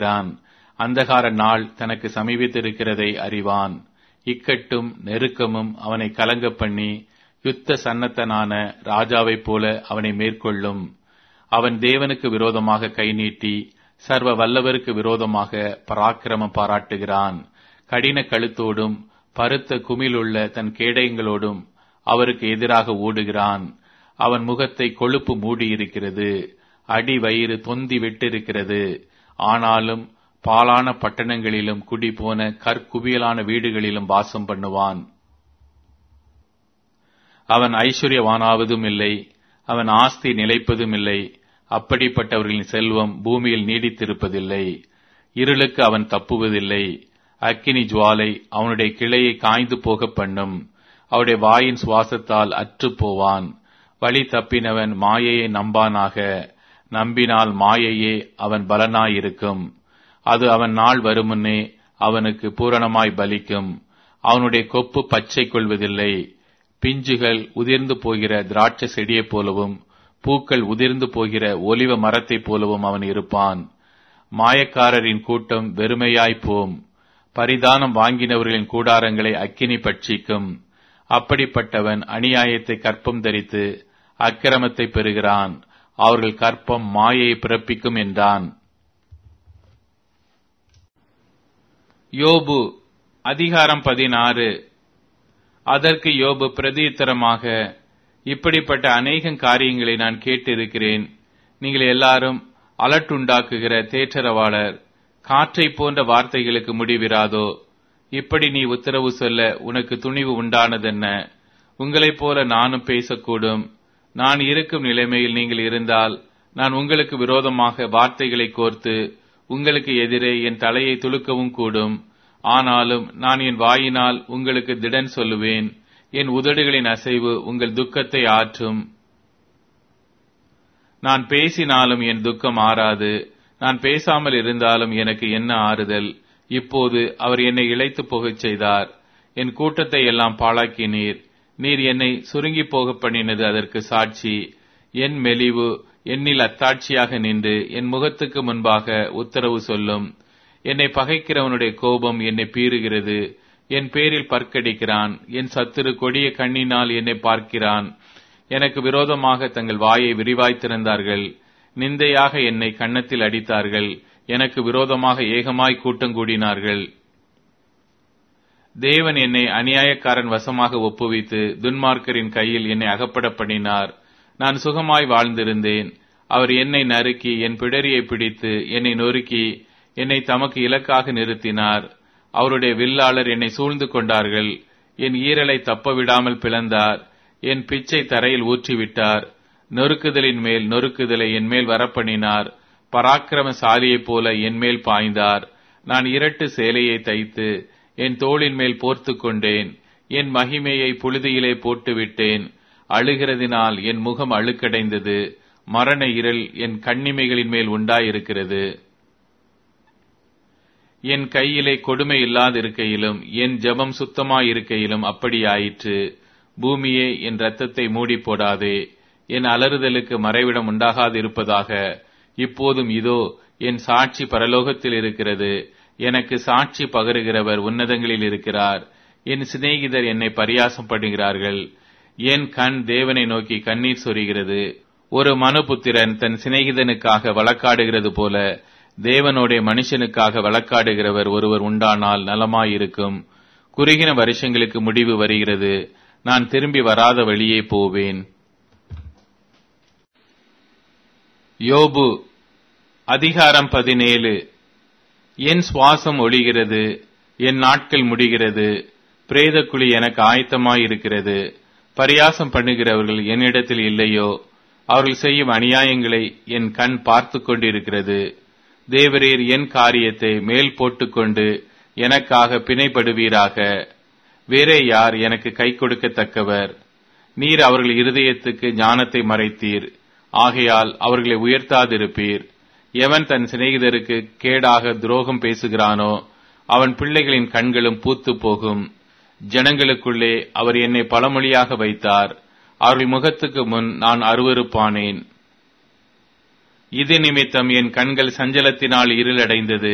இருக்கிறான் அந்தகார நாள் தனக்கு சமீபித்திருக்கிறதை அறிவான் இக்கட்டும் நெருக்கமும் அவனை கலங்க பண்ணி யுத்த சன்னத்தனான ராஜாவைப் போல அவனை மேற்கொள்ளும் அவன் தேவனுக்கு விரோதமாக கை நீட்டி சர்வ வல்லவருக்கு விரோதமாக பராக்கிரமம் பாராட்டுகிறான் கடின கழுத்தோடும் பருத்த குமிழுள்ள தன் கேடயங்களோடும் அவருக்கு எதிராக ஓடுகிறான் அவன் முகத்தை கொழுப்பு மூடியிருக்கிறது அடி வயிறு தொந்தி விட்டிருக்கிறது ஆனாலும் பாலான பட்டணங்களிலும் குடி போன கற்குவியலான வீடுகளிலும் வாசம் பண்ணுவான் அவன் ஐஸ்வர்யவானாவதும் இல்லை அவன் ஆஸ்தி நிலைப்பதும் இல்லை அப்படிப்பட்டவர்களின் செல்வம் பூமியில் நீடித்திருப்பதில்லை இருளுக்கு அவன் தப்புவதில்லை அக்கினி ஜுவாலை அவனுடைய கிளையை காய்ந்து போக பண்ணும் அவருடைய வாயின் சுவாசத்தால் அற்று போவான் வழி தப்பினவன் மாயையை நம்பானாக நம்பினால் மாயையே அவன் பலனாயிருக்கும் அது அவன் நாள் வருமுன்னே அவனுக்கு பூரணமாய் பலிக்கும் அவனுடைய கொப்பு பச்சை கொள்வதில்லை பிஞ்சுகள் உதிர்ந்து போகிற திராட்சை செடியைப் போலவும் பூக்கள் உதிர்ந்து போகிற ஒலிவ மரத்தைப் போலவும் அவன் இருப்பான் மாயக்காரரின் கூட்டம் வெறுமையாய் போம் பரிதானம் வாங்கினவர்களின் கூடாரங்களை அக்கினி பட்சிக்கும் அப்படிப்பட்டவன் அநியாயத்தை கற்பம் தரித்து அக்கிரமத்தை பெறுகிறான் அவர்கள் கற்பம் மாயையை பிறப்பிக்கும் என்றான் யோபு அதிகாரம் பதினாறு அதற்கு யோபு பிரதியுத்தரமாக இப்படிப்பட்ட அநேக காரியங்களை நான் கேட்டிருக்கிறேன் நீங்கள் எல்லாரும் அலட்டுண்டாக்குகிற தேற்றரவாளர் காற்றை போன்ற வார்த்தைகளுக்கு முடிவிராதோ இப்படி நீ உத்தரவு சொல்ல உனக்கு துணிவு உண்டானதென்ன உங்களைப் போல நானும் பேசக்கூடும் நான் இருக்கும் நிலைமையில் நீங்கள் இருந்தால் நான் உங்களுக்கு விரோதமாக வார்த்தைகளை கோர்த்து உங்களுக்கு எதிரே என் தலையை துலுக்கவும் கூடும் ஆனாலும் நான் என் வாயினால் உங்களுக்கு திடன் சொல்லுவேன் என் உதடுகளின் அசைவு உங்கள் துக்கத்தை ஆற்றும் நான் பேசினாலும் என் துக்கம் ஆறாது நான் பேசாமல் இருந்தாலும் எனக்கு என்ன ஆறுதல் இப்போது அவர் என்னை இழைத்து போகச் செய்தார் என் கூட்டத்தை எல்லாம் பாழாக்கினீர் நீர் என்னை சுருங்கி போக பண்ணினது அதற்கு சாட்சி என் மெலிவு என்னில் அத்தாட்சியாக நின்று என் முகத்துக்கு முன்பாக உத்தரவு சொல்லும் என்னை பகைக்கிறவனுடைய கோபம் என்னை பீறுகிறது என் பேரில் பற்கடிக்கிறான் என் சத்துரு கொடிய கண்ணினால் என்னை பார்க்கிறான் எனக்கு விரோதமாக தங்கள் வாயை விரிவாய் திறந்தார்கள் நிந்தையாக என்னை கன்னத்தில் அடித்தார்கள் எனக்கு விரோதமாக ஏகமாய் கூட்டம் கூடினார்கள் தேவன் என்னை அநியாயக்காரன் வசமாக ஒப்புவித்து துன்மார்க்கரின் கையில் என்னை அகப்பட பண்ணினார் நான் சுகமாய் வாழ்ந்திருந்தேன் அவர் என்னை நறுக்கி என் பிடரியை பிடித்து என்னை நொறுக்கி என்னை தமக்கு இலக்காக நிறுத்தினார் அவருடைய வில்லாளர் என்னை சூழ்ந்து கொண்டார்கள் என் ஈரலை தப்ப விடாமல் பிளந்தார் என் பிச்சை தரையில் ஊற்றிவிட்டார் நொறுக்குதலின் மேல் நொறுக்குதலை என் மேல் வரப்பண்ணினார் பராக்கிரமசாலியைப் போல என் மேல் பாய்ந்தார் நான் இரட்டு சேலையை தைத்து என் தோளின் மேல் போர்த்து கொண்டேன் என் மகிமையை புழுதியிலே போட்டுவிட்டேன் அழுகிறதினால் என் முகம் அழுக்கடைந்தது மரண இருள் என் கண்ணிமைகளின் மேல் உண்டாயிருக்கிறது என் கையிலே கொடுமை இல்லாதிருக்கையிலும் என் ஜெபம் சுத்தமாயிருக்கையிலும் அப்படியாயிற்று பூமியே என் இரத்தத்தை மூடி போடாதே என் அலறுதலுக்கு மறைவிடம் உண்டாகாதிருப்பதாக இப்போதும் இதோ என் சாட்சி பரலோகத்தில் இருக்கிறது எனக்கு சாட்சி பகருகிறவர் உன்னதங்களில் இருக்கிறார் என் சிநேகிதர் என்னை பரியாசம் பண்ணுகிறார்கள் என் கண் தேவனை நோக்கி கண்ணீர் சொரிகிறது ஒரு மனுபுத்திரன் தன் சிநேகிதனுக்காக வழக்காடுகிறது போல தேவனுடைய மனுஷனுக்காக வழக்காடுகிறவர் ஒருவர் உண்டானால் நலமாயிருக்கும் குறுகின வருஷங்களுக்கு முடிவு வருகிறது நான் திரும்பி வராத வழியே போவேன் யோபு அதிகாரம் பதினேழு என் சுவாசம் ஒழிகிறது என் நாட்கள் முடிகிறது பிரேதக்குழி எனக்கு ஆயத்தமாயிருக்கிறது பரியாசம் பண்ணுகிறவர்கள் என்னிடத்தில் இல்லையோ அவர்கள் செய்யும் அநியாயங்களை என் கண் பார்த்து கொண்டிருக்கிறது தேவரீர் என் காரியத்தை மேல் போட்டுக்கொண்டு எனக்காக பிணைப்படுவீராக வேறே யார் எனக்கு கை கொடுக்கத்தக்கவர் நீர் அவர்கள் இருதயத்துக்கு ஞானத்தை மறைத்தீர் ஆகையால் அவர்களை உயர்த்தாதிருப்பீர் எவன் தன் சிநேகிதருக்கு கேடாக துரோகம் பேசுகிறானோ அவன் பிள்ளைகளின் கண்களும் பூத்து போகும் ஜனங்களுக்குள்ளே அவர் என்னை பழமொழியாக வைத்தார் அவர்கள் முகத்துக்கு முன் நான் அருவருப்பானேன் இது நிமித்தம் என் கண்கள் சஞ்சலத்தினால் இருளடைந்தது